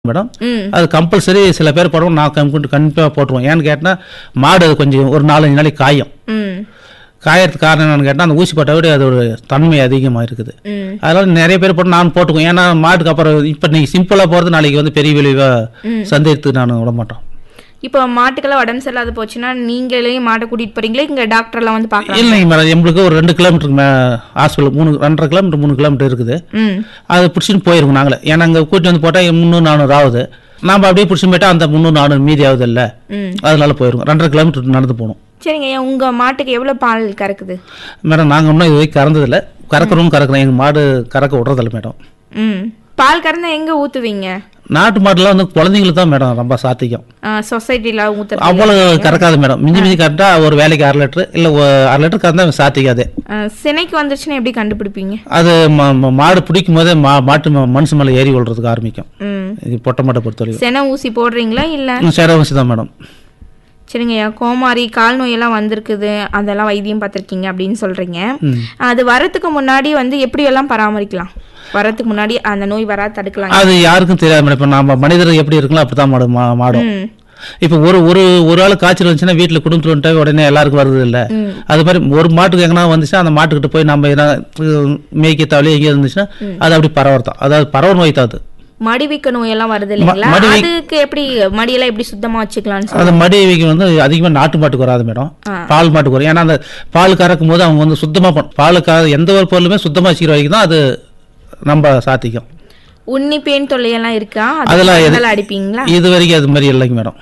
Madam ம் அது compulsory சில பேர் போடுவோம் நான் கம்பெனி கண்டிப்பாக போட்டுருவோம் ஏன்னு கேட்டால் மாடு அது கொஞ்சம் ஒரு நாலஞ்சு நாளைக்கு காயும் ம் காயறதுக்கு காரணம் என்னன்னு கேட்டால் அந்த ஊசி போட்ட விட அதோட தன்மை அதிகமாக இருக்குது ம் அதனால நிறைய பேர் போட்டு நான் போட்டுக்குவோம் ஏன்னா மாட்டுக்கு அப்புறம் இப்போ நீங்கள் சிம்பிளாக போகிறது நாளைக்கு வந்து பெரிய விளைவாக சந்தேகத்துக்கு நான் விட மாட்டோம் இப்போ மாட்டுக்கெல்லாம் உடம்பு சரியில்லாத போச்சுன்னா நீங்களே மாட்டை கூட்டிட்டு போறீங்களா இங்க டாக்டர்லாம் வந்து பார்க்கலாம் இல்லைங்க மேடம் எங்களுக்கு ஒரு ரெண்டு கிலோமீட்டருக்கு மே ஹாஸ்பிட்டல் மூணு ரெண்டரை கிலோமீட்டர் மூணு கிலோமீட்டர் இருக்குது ம் அதை பிடிச்சின்னு போயிருக்கோம் நாங்களே ஏன்னா அங்கே கூட்டி வந்து போட்டால் முந்நூறு நானூறு ஆகுது நாம் அப்படியே பிடிச்சின்னு போயிட்டா அந்த முந்நூறு நானூறு மீதி ஆகுது இல்லை ம் அதனால போயிருக்கோம் ரெண்டரை கிலோமீட்டர் நடந்து போகணும் சரிங்க ஐயா உங்க மாட்டுக்கு எவ்வளவு பால் கறக்குது மேடம் நாங்கள் இன்னும் இது வரைக்கும் கறந்ததில்ல கறக்கிறோம் கறக்கிறோம் எங்கள் மாடு கறக்க விட்றதில்ல மேடம் ம் பால் கறந்தா எங்க ஊத்துவீங்க நாட்டு மாடுலாம் வந்து குழந்தைங்களுக்கு தான் மேடம் ரொம்ப சாத்தியம் சொசைட்டில ஊத்துறது அவ்வளோ கறக்காது மேடம் மிஞ்சி மிஞ்சி கரெக்டா ஒரு வேலைக்கு அரை லிட்டரு இல்லை அரை லிட்டர் கறந்தா சாத்திக்காது ஆ, சினைக்கு வந்துருச்சுன்னா எப்படி கண்டுபிடிப்பீங்க அது ம- ம- மாடு பிடிக்கும் போதே மா மாட்டு ம- மனுஷன் மேலே ஏறி விழுறதுக்கு ஆரம்பிக்கும் ம் இது பொட்டை மாட்டை பொறுத்த வரைக்கும் செனை ஊசி போடுறீங்களா இல்ல சேரவசி தான் மேடம் சரிங்கய்யா கோமாரி கால் நோயெல்லாம் வந்திருக்குது அதெல்லாம் வைத்தியம் பார்த்துருக்கீங்க அப்படின்னு சொல்றீங்க அது வரதுக்கு முன்னாடி வந்து எப்படி எல்லாம் பராமரிக்கலாம் வரதுக்கு முன்னாடி அந்த நோய் வராது தடுக்கலாம் அது யாருக்கும் தெரியாது மேடம் இப்போ நம்ம மனிதர் எப்படி இருக்கலாம் அப்படி தான் மாடு மா மாடும் ம் இப்போ ஒரு ஒரு ஒரு ஆள் காய்ச்சல் வந்துச்சுன்னா வீட்டில் குடும்பத்தில் வந்துட்டா உடனே எல்லாருக்கும் வருது இல்லை அது மாதிரி ஒரு மாட்டுக்கு எங்கன்னா வந்துச்சுன்னா அந்த மாட்டுக்கிட்ட போய் நம்ம எதனா அஹ், மேய்க்க தவளி எங்கேயா இருந்துச்சுன்னா அது அப்படி பரவறதான் அதாவது பரவ நோய் தான் அது மடிவிக்க நோயெல்லாம் வருது இல்லைங்களா மடிவி- அதுக்கு எப்படி மடியெல்லாம் எப்படி சுத்தமா வச்சுக்கலாம்னு சொல்லி அந்த மடி வைக்க வந்து அதிகமாக நாட்டு மாட்டுக்கு வராது மேடம் ஆ. பால் மாட்டுக்கு வரும் ஏன்னா அந்த பால் கறக்கும் போது அவங்க வந்து சுத்தமாக பண்ணும் பால் கற எந்த ஒரு பொருளுமே சுத்தமாக வச்சுக்கிற வரைக்கும் தான் அது நம்ம சாத்திக்கும் உன்னி பேன் தொல்லையெல்லாம் இருக்கா அதெல்லாம் எது- அதெல்லாம் அடிப்பீங்களா இது வரைக்கும் அது மாதிரி இல்லைங்க மேடம்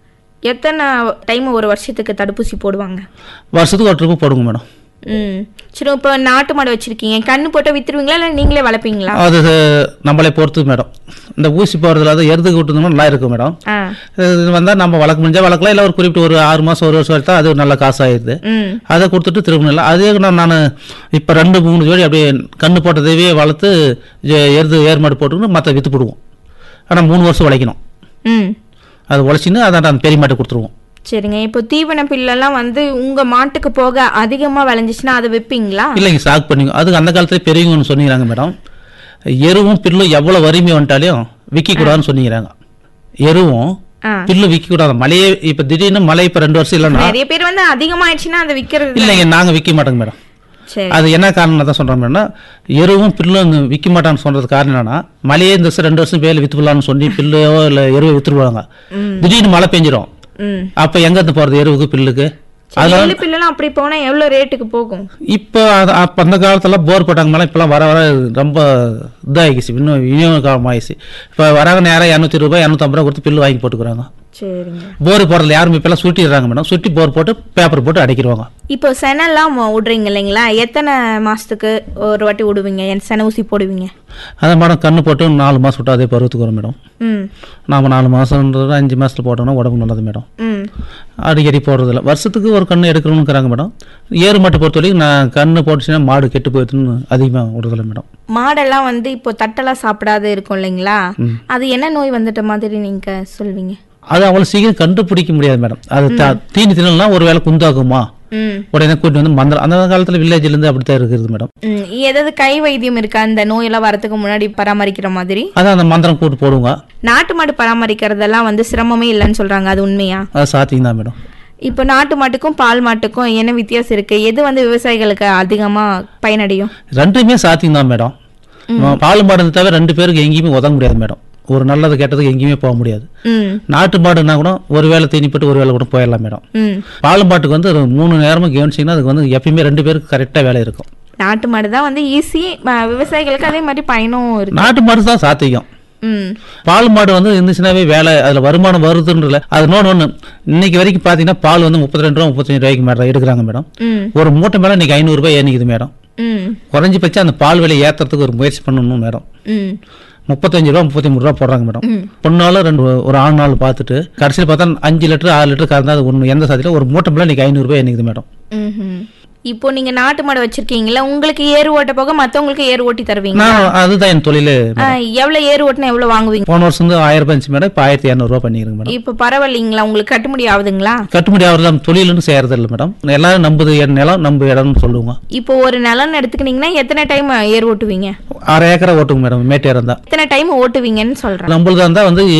எத்தனை டைம் ஒரு வருஷத்துக்கு தடுப்பூசி போடுவாங்க வருஷத்துக்கு ஒரு ட்ரிப்பு போடுங்க மேடம் ம் சரி இப்போ நாட்டு மாடு வச்சிருக்கீங்க கண்ணு போட்டு வித்துருவீங்களா இல்லை நீங்களே வளர்ப்பீங்களா அது நம்மளை பொறுத்து மேடம் இந்த ஊசி போடுறதுல அது எருதுக்கு விட்டுருந்தோம்னா நல்லா இருக்கும் மேடம் ஆ இது வந்தால் நம்ம வளர்க்க முடிஞ்சா வளர்க்கலாம் இல்லை ஒரு குறிப்பிட்ட ஒரு ஆறு மாதம் ஒரு வருஷம் வரைக்கும் அது நல்ல காசாயிருது ம் அதை கொடுத்துட்டு திரும்ப இல்லை அதே நான் நான் இப்போ ரெண்டு மூணு ஜோடி அப்படியே கண்ணு போட்டதையே வளர்த்து எ- எருது ஏர் மாடு போட்டுக்கிட்டு மற்ற விற்று போடுவோம் ஆனால் மூணு வருஷம் உழைக்கணும் ம் அது உழைச்சின்னு அதை அந்த பெரிய மாட்டை கொடுத்துருவோம் சரிங்க இப்போ தீவன பில்லெல்லாம் வந்து உங்க மாட்டுக்கு போக அதிகமா விளைஞ்சிச்சுன்னா அதை விற்பீங்களா இல்லைங்க ஸ்டாக் பண்ணிங்க அதுக்கு அந்த காலத்துல பெரியவங்கன்னு சொன்னீங்க மேடம் எருவும் பில்லும் எவ்வளோ வறுமை வந்துட்டாலையும் விற்கக்கூடாதுன்னு சொன்னீங்கிறாங்க எருவும் ஆ பில்லும் விற்கக்கூடாது மழையே இப்போ திடீர்னு மழை இப்போ ரெண்டு வருஷம் இல்லைன்னா நிறைய பேர் வந்து அதிகமாயிடுச்சுன்னா அதை விற்கிறது இல்ல. இல்லைங்க நாங்கள் விற்க மாட்டோங்க மேடம் சரி அது என்ன காரணம் தான் சொல்கிறோம் மேடம் எருவும் பில்லும் விற்க மாட்டான்னு சொல்றது காரணம் என்னன்னா மழையே இந்த வருஷம் ரெண்டு வருஷம் வேலை விற்றுலான்னு சொல்லி பில்லையோ இல்லை எருவை விற்றுருவாங்க திடீர்னு மழை பெஞ்சிரும் ம் அப்போ எங்கேருந்து போகிறது எருவுக்கு பில்லுக்கு சரி, எள்ளு பில்லெல்லாம் அப்படி போனா எவ்வளவு ரேட்டுக்கு போகும் இப்போ அது- அப்போ அந்த காலத்துல போர் போட்டாங்க மேலே இப்போலாம் வர வர ரொம்ப இதாகிடுச்சு இன்னும் விநியோக காலம் ஆயிடுச்சு இப்போ வராங்க நேரம் இரநூத்தி ரூபாய் இரநூத்தம்பது ரூபா கொடுத்து பில்லு வாங்கி போட்டுக்கிறாங்க சரிங்க போர் போடுறதுல யாரும் இப்போலாம் சுட்டிடுறாங்க மேடம் சுட்டி போர் போட்டு பேப்பர் போட்டு அடைக்கிடுவாங்க இப்போ செனெல்லாம் விடுறீங்க இல்லைங்களா எத்தனை மாசத்துக்கு ஒரு வாட்டி விடுவீங்க என் செனை ஊசி போடுவீங்க அதை மேடம் கண்ணு போட்டு நாலு மாதம் விட்டு அதே பருவத்துக்கு வரும் மேடம் ம் நாம் நாலு மாதம்ன்றது அஞ்சு மாதத்தில் போட்டோம்னா உடம்புக்கு நல்லது மேடம் ம் அடிக்கடி போடுறதில்ல வருஷத்துக்கு ஒரு கண்ணு எடுக்கணுங்கிறாங்க மேடம் ஏறு மாட்டை பொறுத்த வரைக்கும் நான் கண்ணு போட்டுச்சுன்னா மாடு கெட்டு போயிடுதுன்னு அதிகமாக விடுறதில்ல மேடம் மாடெல்லாம் வந்து இப்போ தட்டெல்லாம் சாப்பிடாத இருக்கும் இல்லைங்களா அது என்ன நோய் வந்துட்ட மாதிரி நீங்க சொல்வீங்க அது அவ்வளோ சீக்கிரம் கண்டுபிடிக்க முடியாது மேடம் அது த- தீனி தினலாம் ஒரு வேளை குந்தாகுமா ம் உடனே கூட்டி வந்து மந்திரம் அந்த காலத்தில் வில்லேஜ்லேருந்து அப்படி தான் இருக்குது மேடம் ம் ஏதாவது கை வைத்தியம் இருக்கா இந்த நோயெல்லாம் வரதுக்கு முன்னாடி பராமரிக்கிற மாதிரி அதான் அந்த மந்திரம் கூட்டு போடுவோங்க நாட்டு மாடு பராமரிக்கிறதெல்லாம் வந்து சிரமமே இல்லைன்னு சொல்றாங்க அது உண்மையா அது சாத்தியம் தான் மேடம் இப்போ நாட்டு மாட்டுக்கும் பால் மாட்டுக்கும் என்ன வித்தியாசம் இருக்கு எது வந்து விவசாயிகளுக்கு அதிகமா பயனடையும் ரெண்டுமே சாத்தியம் தான் மேடம் பால் மாடு தவிர ரெண்டு பேருக்கு எங்கேயுமே உதவ முடியாது மேடம் ஒரு நல்லது கெட்டதுக்கு எங்கேயுமே போக முடியாது ம் நாட்டு மாடுனா கூட ஒரு வேளை தீனிப்பட்டு ஒரு வேளை கூட போயிடலாம் மேடம் ம் பால் மாட்டுக்கு வந்து ஒரு மூணு நேரமும் கவனிச்சிங்கன்னா அதுக்கு வந்து எப்பயுமே ரெண்டு பேருக்கு கரெக்டாக வேலை இருக்கும் நாட்டு மாடு தான் வந்து ஈஸி விவசாயிகளுக்கு அதே மாதிரி பயனும் இருக்கு நாட்டு மாடு தான் சாத்தியம் ம் பால் மாடு வந்து இருந்துச்சுனாவே வேலை அதில் வருமானம் வருதுன்றல அது இன்னொன்று ஒன்று இன்னைக்கு வரைக்கும் பார்த்தீங்கன்னா பால் வந்து முப்பத்தி ரெண்டு ரூபா முப்பத்தஞ்சு ரூபாய்க்கு மேடம் எடுக்கிறாங்க மேடம் ம் ஒரு மூட்டை மேலே இன்னைக்கு ஐநூறுரூபா ஏனிக்குது மேடம் ம் குறைஞ்சபட்சம் அந்த பால் விலை ஏற்றுறதுக்கு ஒரு முயற்சி பண்ணணும் மேடம் ம் முப்பத்தஞ்சு ரூபா முப்பத்தி மூணு ரூபா போடுறாங்க மேடம் பொண்ணாலும் ரெண்டு ஒரு ஆண் நாள் பார்த்துட்டு கடைசியில் பார்த்தா அஞ்சு லிட்டர் ஆறு லிட்டர் கறந்தா அது ஒன்று எந்த சாத்தியில் ஒரு மூட்டை மேலே இன்னைக்கு ஐநூறுரூபா ஏனிக்குது மேடம் ம்ஹும். இப்போ நீங்க நாட்டு மாடு வச்சிருக்கீங்களா உங்களுக்கு ஏறு ஓட்ட போக மத்தவங்களுக்கு ஏறு ஓட்டி தருவீங்க நான் அதுதான் என் தொழில் ஆ, எவ்வளவு ஏறு ஓட்டினா எவ்வளவு வாங்குவீங்க போன வருஷம் வந்து ஆயிரம் ரூபாய் இருந்துச்சு மேடம் இப்போ ஆயிரத்தி இரநூறுவா பண்ணிக்கிறேங்க மேடம் இப்போ பரவாயில்லைங்களா உங்களுக்கு கட்டுப்படி ஆகுதுங்களா கட்டுப்படி ஆகிறது தொழில்னு செய்யறது இல்லை மேடம் எல்லாரும் நம்புது என் நிலம் நம்பு இடம்னு சொல்லுவோங்க இப்போ ஒரு நிலம்னு எடுத்துக்கிட்டீங்கன்னா எத்தனை டைம் ஏர் ஓட்டுவீங்க அரை ஏக்கரை ஓட்டுங்க மேடம் மேட்டு இருந்தால் எத்தனை டைம் ஓட்டுவீங்கன்னு சொல்றேன் நம்மளுக்கு இருந்தால் வந்து